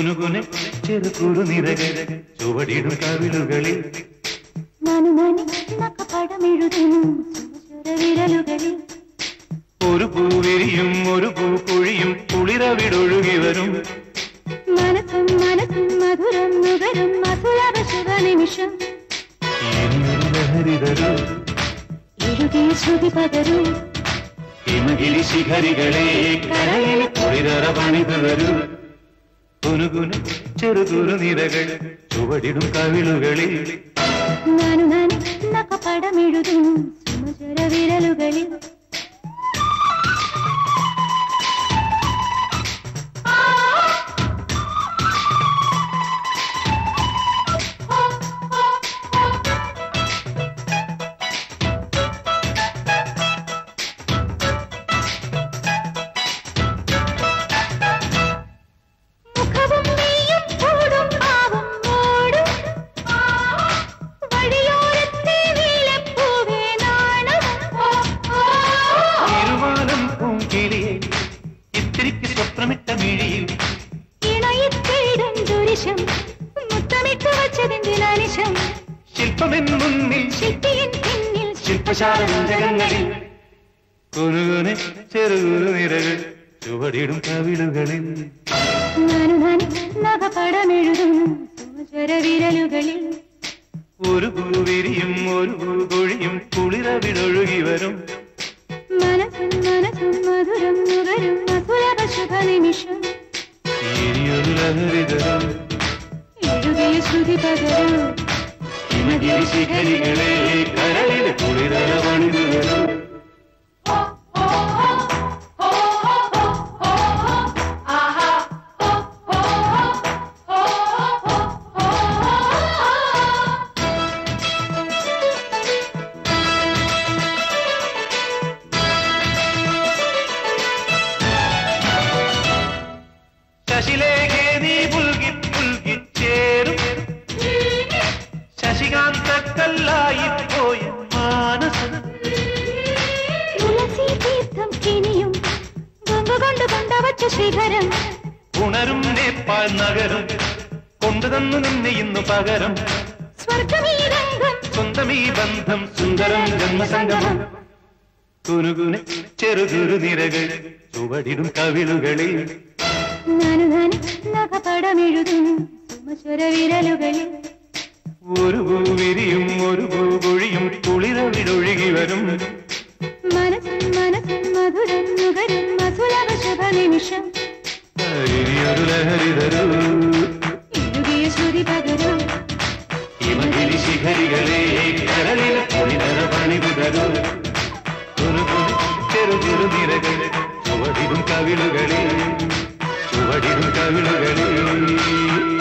കുനുകുനെ ചെറു കുറുനിരകൾ ചുവടിടും കവിളുകളിൽ ನಾನು ನಕ್ಕ പടമെഴുതുന്നു സുമചുര വിരലുകളിൽ ഒരു പൂവിരിയും ഒരു പൂക്കുഴിയും കുളിരവിടൊഴുകി വരും മനസ്സും മനസ്സും മധുരം നുകരും മധുരവ ശുഭ നിമിഷം ഇനിയൊരു ലഹരി തരൂ എഴുതിയ ശ്രുതി പകരൂ ഹിമഗിരി ശിഖരികളെ കരയിൽ കുളിരറ പണിതു വരൂ കുനുകുന് ചെറു കുറുനിരകൾ ചുവടിടും കവിളുകളിൽ ನಾನು നക്ക പടമെഴുതുന്നു സുമചുര വിരലുകളിൽ മുഖവും നീയും കൂടും പാവം മൂടും വഴിയോരത്തെ നീലപ്പൂവേ നാണം ഇരുമാനം പൂങ്കിളിയെ ഇത്തിരിക്ക് സ്വപ്നമിട്ട മിഴിയിൽ ഇണയിത്തേടും ദുരിശം മുത്തമിട്ട് വച്ചതിന്തിനാനിശം ശില്പമെൻ മുന്നിൽ ശില്പിയൻ പിന്നിൽ ശില്പശാലങ്ങളിൽ കുനുകുനെ ചെറു കുറുനിരകൾ ചുവടിടും കവിളുകളിൽ നാനു നാനി നഖപടമെഴുതും സുമചര വിരലുകളിൽ ഒരു പൂവിരിയും ഒരു പൂകൊഴിയും കുളിരവിടൊഴുകി വരും മനസ്സും മനസ്സും മധുരം നുകരും മധുരവ ശുഭ നിമിഷം ഇനിയൊരു ലഹരി തരും എഴുതിയ ശ്രുതി പകരൂ ഹിമഗിരി ശിഖരികളെ കരളിൽ കുളിരറ പണിതു വരും ശശിലേഖേ നീ പുൽകി പുൽകി ചേരും ശശികാന്ത കല്ലായി പോയ മാനസം തുളസി തീർത്ഥം കിനിയും ഗംഗ കൊണ്ട് കൊണ്ടവച്ച ശിഖരം ഉണരും നേപ്പാൾ നഗരം കൊണ്ടുതന്നു നിന്നെ ഇന്നു പകരം സ്വർഗമീ രംഗം സ്വന്തം ഈ ബന്ധം സുന്ദരം ജന്മസംഗമം കുനുകുനെ ചെറുകുരു നിരകൾ ചുവടിടും കവിളുകളിൽ നാനു നാനി നഖപടമെഴുതും സുമചര വിരലുകളിൽ ഒരു പൂവിരിയും ഒരു പൂകൊഴിയും കുളിരവിടൊഴുകി വരും മനസ്സും മനസ്സും മധുരം നുകരും മധുരവ ശുഭ നിമിഷം ഇനിയൊരു ലഹരി തരൂ എഴുതിയ ശ്രുതി പകരൂ ഹിമഗിരി ശിഖരികളെ കരളിൽ കുളിരറ പണിതു തരൂ കുനുകുനെ ചെറു ചെറു നിരകൾ ചുവടിടും കവിളുകളിൽ ചുവടിടും കവിളുകളിൽ